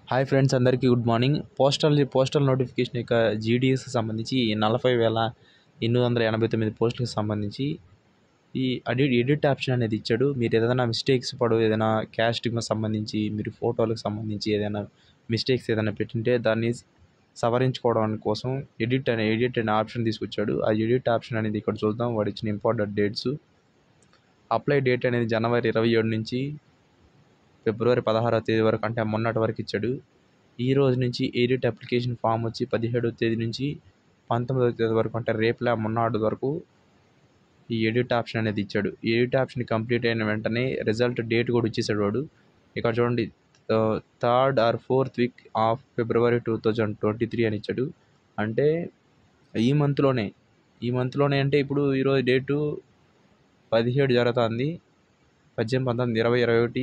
hi friends అందరికీ good morning postal postal notification యొక్క జీడీఎస్కి సంబంధించి నలభై వేల ఎనిమిది వందల ఎనభై తొమ్మిది పోస్టులకు సంబంధించి ఈ ఎడిట్ ఎడిట్ ఆప్షన్ అనేది ఇచ్చాడు మీరు ఏదైనా మిస్టేక్స్ పడు ఏదైనా క్యాస్ట్కి సంబంధించి మీరు ఫోటోలకు సంబంధించి ఏదైనా మిస్టేక్స్ ఏదైనా పెట్టింటే దాన్ని సవరించుకోవడం కోసం ఎడిట్ అనే ఎడిట్ అనే ఆప్షన్ తీసుకొచ్చాడు ఆ ఎడిట్ ఆప్షన్ అనేది ఇక్కడ చూద్దాం వాడు ఇచ్చిన ఇంపార్టెంట్ డేట్స్ అప్లై డేట్ అనేది జనవరి ఇరవై ఏడు నుంచి ఫిబ్రవరి పదహారవ తేదీ వరకు అంటే మొన్నటి వరకు ఇచ్చాడు ఈ రోజు నుంచి ఎడిట్ అప్లికేషన్ ఫామ్ వచ్చి పదిహేడవ తేదీ నుంచి పంతొమ్మిదవ తేదీ వరకు అంటే రేపులా మొన్నటి వరకు ఈ ఎడిట్ ఆప్షన్ అనేది ఇచ్చాడు ఈ ఎడిట్ ఆప్షన్ కంప్లీట్ అయిన వెంటనే రిజల్ట్ డేట్ కూడా ఇచ్చేసాడు వాడు ఇక్కడ చూడండి third or fourth week of February two thousand twenty three అని ఇచ్చాడు అంటే ఈ మంత్లోనే ఈ మంత్లోనే అంటే ఇప్పుడు ఈరోజు డేటు పదిహేడు జరుగుతుంది పద్దెనిమిది పంతొమ్మిది ఇరవై ఇరవై ఒకటి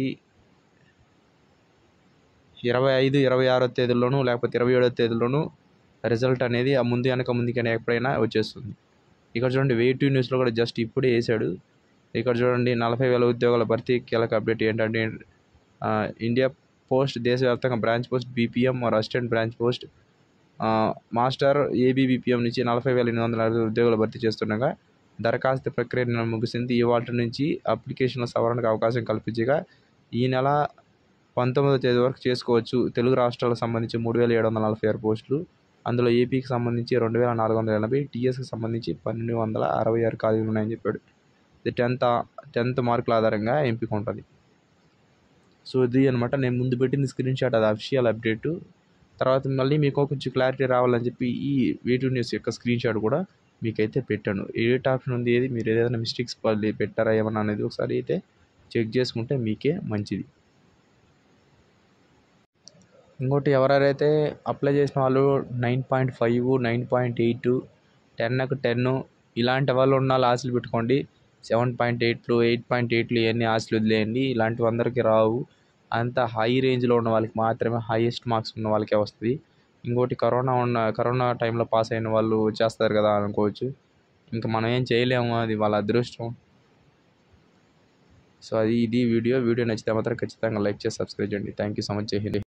ఇరవై ఐదు ఇరవై ఆరో తేదీల్లోనూ లేకపోతే ఇరవై ఏడో తేదీలోనూ రిజల్ట్ అనేది ఆ ముందు వెనక ముందుకైనా ఎప్పుడైనా వచ్చేస్తుంది ఇక్కడ చూడండి వెయిట్ న్యూస్లో కూడా జస్ట్ ఇప్పుడే వేసాడు ఇక్కడ చూడండి నలభై వేల ఉద్యోగాల భర్తీ కీలక అప్డేట్ ఏంటంటే ఇండియా పోస్ట్ దేశవ్యాప్తంగా బ్రాంచ్ పోస్ట్ బీపీఎం మరియు assistant branch post master ABBPM నుంచి నలభై వేల ఎనిమిది వందల అరవై ఉద్యోగాలు భర్తీ చేస్తుండగా దరఖాస్తు ప్రక్రియ నిన్న ముగిసింది ఇవాళ నుంచి అప్లికేషన్ల సవరణకు అవకాశం కల్పించగా ఈ నెల పంతొమ్మిదో తేదీ వరకు చేసుకోవచ్చు తెలుగు రాష్ట్రాలకు సంబంధించి మూడు వేల ఏడు వందల నలభై ఆరు పోస్టులు అందులో ఏపీకి సంబంధించి రెండు వేల నాలుగు వందల ఎనభై టీఎస్కి సంబంధించి పన్నెండు వందల అరవై ఆరు ఖాళీలు ఉన్నాయని చెప్పాడు ఇది టెన్త్ టెన్త్ మార్కుల ఆధారంగా ఎంపిక ఉంటుంది సో ఇది అనమాట నేను ముందు పెట్టింది స్క్రీన్ షాట్ అది అఫిషియల్ అప్డేటు తర్వాత మళ్ళీ మీకు కొంచెం క్లారిటీ రావాలని చెప్పి ఈ వేటూ న్యూస్ యొక్క స్క్రీన్ షాట్ కూడా మీకైతే పెట్టాను ఎడిట్ ఆప్షన్ ఉంది ఏది మీరు ఏదైనా మిస్టేక్స్ పెట్టారా ఏమన్నా అనేది ఒకసారి అయితే చెక్ చేసుకుంటే మీకే మంచిది ఇంకోటి ఎవరెవరైతే అప్లై చేసిన వాళ్ళు nine point five nine point eight టెన్కు టెన్ ఇలాంటి వాళ్ళు ఉన్న ఆశలు పెట్టుకోండి సెవెన్ పాయింట్ ఎయిట్లు ఎయిట్ పాయింట్ ఎయిట్లు ఇవన్నీ ఆశలు వదిలేయండి ఇలాంటివి అందరికీ రావు అంత హై రేంజ్లో ఉన్న వాళ్ళకి మాత్రమే హైయెస్ట్ మార్క్స్ ఉన్న వాళ్ళకే వస్తుంది ఇంకోటి కరోనా ఉన్న కరోనా టైంలో పాస్ అయిన వాళ్ళు వచ్చేస్తారు కదా అనుకోవచ్చు ఇంకా మనం ఏం చేయలేము అది వాళ్ళ అదృష్టం సో అది ఇది వీడియో వీడియో నచ్చితే మాత్రం ఖచ్చితంగా లైక్ చేసి సబ్స్క్రైబ్ చేయండి థ్యాంక్ యూ సో మచ్ జై హింద్